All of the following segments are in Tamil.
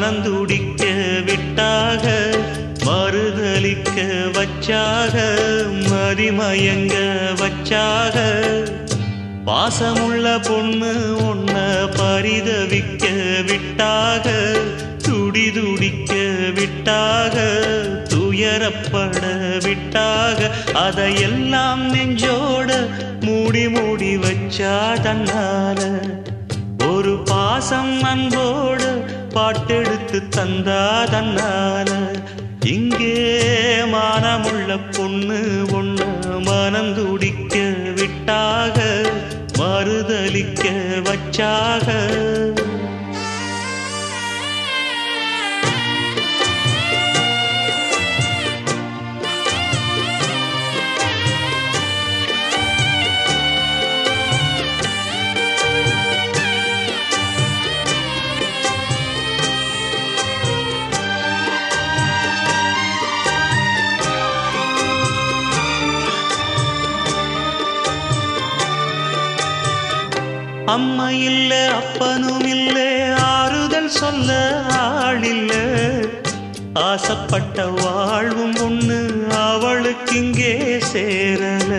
மனந்துடிக்க விட்டாக மறுதலிக்க வச்சாக மதிமயங்க வச்சாக பாசமுள்ள பொண்ணு உன்ன பரிதவிக்க விட்டாக துடி துடிக்க விட்டாக துயரப்பட விட்டாக அதையெல்லாம் நெஞ்சோட மூடி மூடி வச்சா தன்னால ஒரு பாசம் அன்போடு பாட்டெடுத்து தந்தா தன்னால இங்கே மானமுள்ள பொண்ணு ஒண்ணு மனம் துடிக்க விட்டாக மறுதலிக்க வச்சாக அம்மா இல்ல அப்பனும் இல்ல ஆறுதல் சொல்ல ஆளில்ல ஆசைப்பட்ட வாழ்வும் ஒண்ணு அவளுக்கு இங்கே சேரல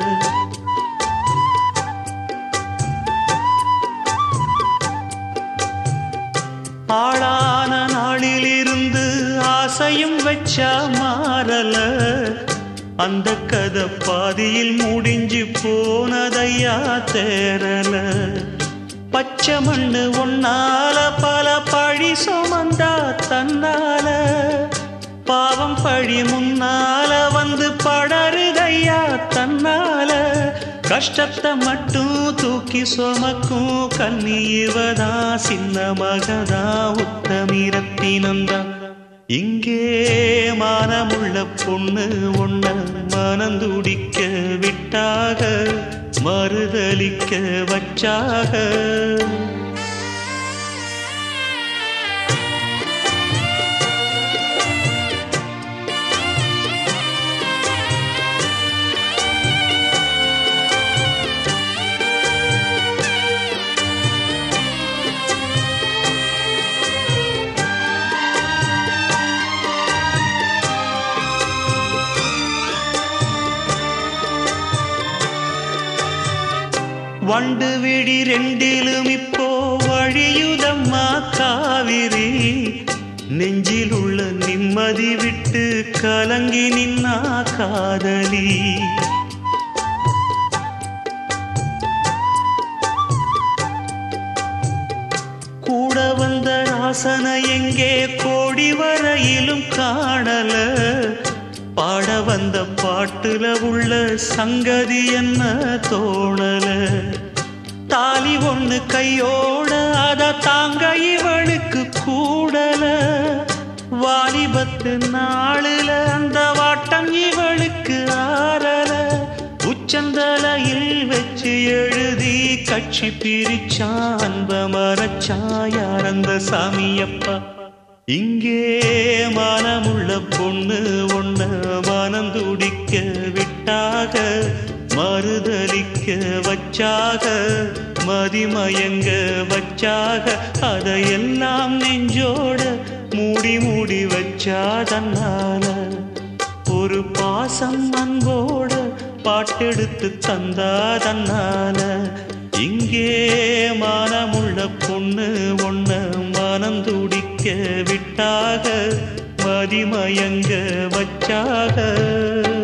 ஆளான நாளிலிருந்து ஆசையும் வச்சா மாறல அந்த கதை பாதியில் முடிஞ்சு போனதையா தேரல பச்சை மண்ணு ஒன்னால பல பழி சுமந்தா தன்னால பாவம் பழி முன்னால வந்து படருதையா தன்னால கஷ்டத்தை மட்டும் தூக்கி சுமக்கும் கண்ணி இவதா சின்ன மகதா உத்தமிரத்தினந்தான் இங்கே மானமுள்ள பொண்ணு ஒண்ண மனந்துடிக்க விட்டாக மறுதலிக்க வச்சாக வண்டு விழி ரெண்டிலும் இப்போ வழியுதம்மா காவிரி நெஞ்சில் உள்ள நிம்மதி விட்டு கலங்கி நின்னா காதலி கூட வந்த ராசனை எங்கே கோடி வரையிலும் காணல பாட வந்த பாட்டுல உள்ள சங்கதி என்ன தோணல தாலி ஒண்ணு கையோட அத தாங்க இவளுக்கு கூடல வாலிபத்து நாளுல அந்த வாட்டம் இவளுக்கு ஆறல உச்சந்தலையில் வச்சு எழுதி கட்சி பிரிச்சா அன்ப மரச்சா யார் அந்த சாமியப்பா இங்கே மனமுள்ள பொண்ணு ஒண்ண மனம் துடிக்க விட்டாக மறுதலிக்க வச்சாக மதிமயங்க வச்சாக அதையெல்லாம் நெஞ்சோட மூடி மூடி வச்சா தன்னால ஒரு பாசம் அன்போட பாட்டெடுத்து தந்தா தன்னால இங்கே மானமுள்ள பொண்ணு ஒண்ண மனம் துடிக்க விட்டாக மதிமயங்க வச்சாக